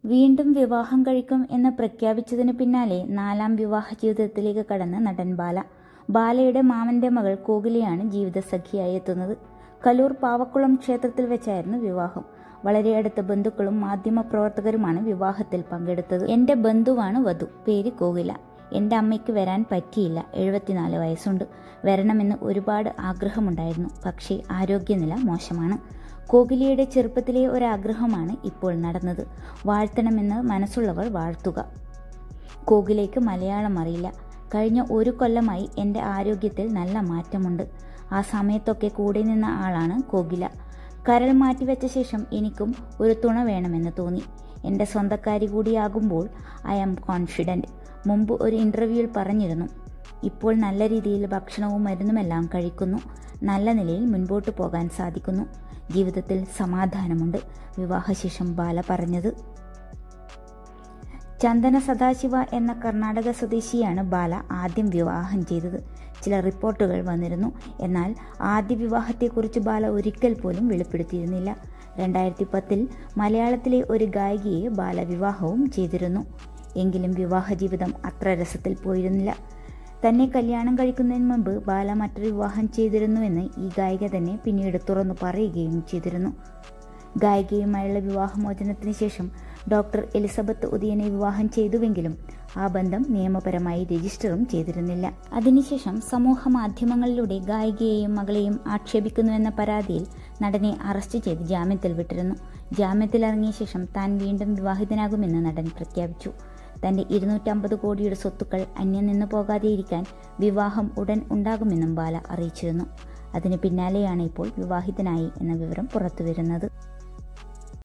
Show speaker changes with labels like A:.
A: വീണ്ടും വിവാഹം കഴിക്കും എന്ന് പ്രഖ്യാപിച്ചതിനു പിന്നാലെ നാലാം വിവാഹ ജീവിതത്തിലേക്ക് കടന്ന് നടൻ ബാല ബാലയുടെ മാമന്റെ മകൾ കോകിലയാണ് ജീവിതസഖിയായി എത്തുന്നത് കലൂർ പാവക്കുളം ക്ഷേത്രത്തിൽ വെച്ചായിരുന്നു വിവാഹം വളരെ അടുത്ത ബന്ധുക്കളും മാധ്യമപ്രവർത്തകരുമാണ് വിവാഹത്തിൽ പങ്കെടുത്തത് എന്റെ ബന്ധുവാണ് വധു പേര് കോകില എന്റെ അമ്മയ്ക്ക് വരാൻ പറ്റിയില്ല എഴുപത്തിനാല് വയസ്സുണ്ട് വരണമെന്ന് ഒരുപാട് ആഗ്രഹമുണ്ടായിരുന്നു പക്ഷേ ആരോഗ്യനില മോശമാണ് കോകിലിയുടെ ചെറുപ്പത്തിലെ ഒരാഗ്രഹമാണ് ഇപ്പോൾ നടന്നത് വാഴ്ത്തണമെന്ന് മനസ്സുള്ളവർ വാഴ്ത്തുക കോകിലേക്ക് മലയാളം അറിയില്ല കഴിഞ്ഞ ഒരു കൊല്ലമായി എൻ്റെ ആരോഗ്യത്തിൽ നല്ല മാറ്റമുണ്ട് ആ സമയത്തൊക്കെ കൂടെ നിന്ന ആളാണ് കോകില കരൾ മാറ്റിവെച്ച ശേഷം എനിക്കും ഒരു തുണ വേണമെന്ന് തോന്നി എൻ്റെ സ്വന്തക്കാരി കൂടിയാകുമ്പോൾ ഐ ആം കോൺഫിഡൻറ്റ് മുമ്പ് ഒരു ഇൻ്റർവ്യൂവിൽ പറഞ്ഞിരുന്നു ഇപ്പോൾ നല്ല രീതിയിൽ ഭക്ഷണവും മരുന്നുമെല്ലാം കഴിക്കുന്നു നല്ല നിലയിൽ മുൻപോട്ട് പോകാൻ സാധിക്കുന്നു ജീവിതത്തിൽ സമാധാനമുണ്ട് വിവാഹശേഷം ബാല പറഞ്ഞത് ചന്ദന സദാശിവ എന്ന കർണാടക സ്വദേശിയാണ് ബാല ആദ്യം വിവാഹം ചെയ്തത് ചില റിപ്പോർട്ടുകൾ വന്നിരുന്നു എന്നാൽ ആദ്യ വിവാഹത്തെക്കുറിച്ച് ബാല ഒരിക്കൽ പോലും വെളിപ്പെടുത്തിയിരുന്നില്ല രണ്ടായിരത്തി പത്തിൽ മലയാളത്തിലെ ഒരു ഗായികയെ ബാല വിവാഹവും ചെയ്തിരുന്നു എങ്കിലും വിവാഹ ജീവിതം അത്ര രസത്തിൽ പോയിരുന്നില്ല തന്നെ കല്യാണം കഴിക്കുന്നതിന് മുമ്പ് ബാല മറ്റൊരു വിവാഹം ചെയ്തിരുന്നുവെന്ന് ഈ ഗായിക തന്നെ പിന്നീട് തുറന്നു പറയുകയും ചെയ്തിരുന്നു ഗായികയുമായുള്ള വിവാഹമോചനത്തിന് ശേഷം ഡോക്ടർ എലിസബത്ത് ഉദയനെ വിവാഹം ചെയ്തുവെങ്കിലും ആ ബന്ധം നിയമപരമായി രജിസ്റ്ററും ചെയ്തിരുന്നില്ല അതിനുശേഷം സമൂഹ മാധ്യമങ്ങളിലൂടെ ഗായികയെയും മകളെയും ആക്ഷേപിക്കുന്നുവെന്ന പരാതിയിൽ നടനെ അറസ്റ്റ് ചെയ്ത് ജാമ്യത്തിൽ വിട്ടിരുന്നു ജാമ്യത്തിലിറങ്ങിയ ശേഷം താൻ വീണ്ടും വിവാഹിതനാകുമെന്ന് നടൻ പ്രഖ്യാപിച്ചു തന്റെ ഇരുന്നൂറ്റമ്പത് കോടിയുടെ സ്വത്തുക്കൾ അന്യം നിന്നു പോകാതെയിരിക്കാൻ വിവാഹം ഉടൻ ഉണ്ടാകുമെന്നും ബാല അറിയിച്ചിരുന്നു അതിനു പിന്നാലെയാണ് ഇപ്പോൾ വിവാഹിതനായി എന്ന വിവരം പുറത്തുവരുന്നത്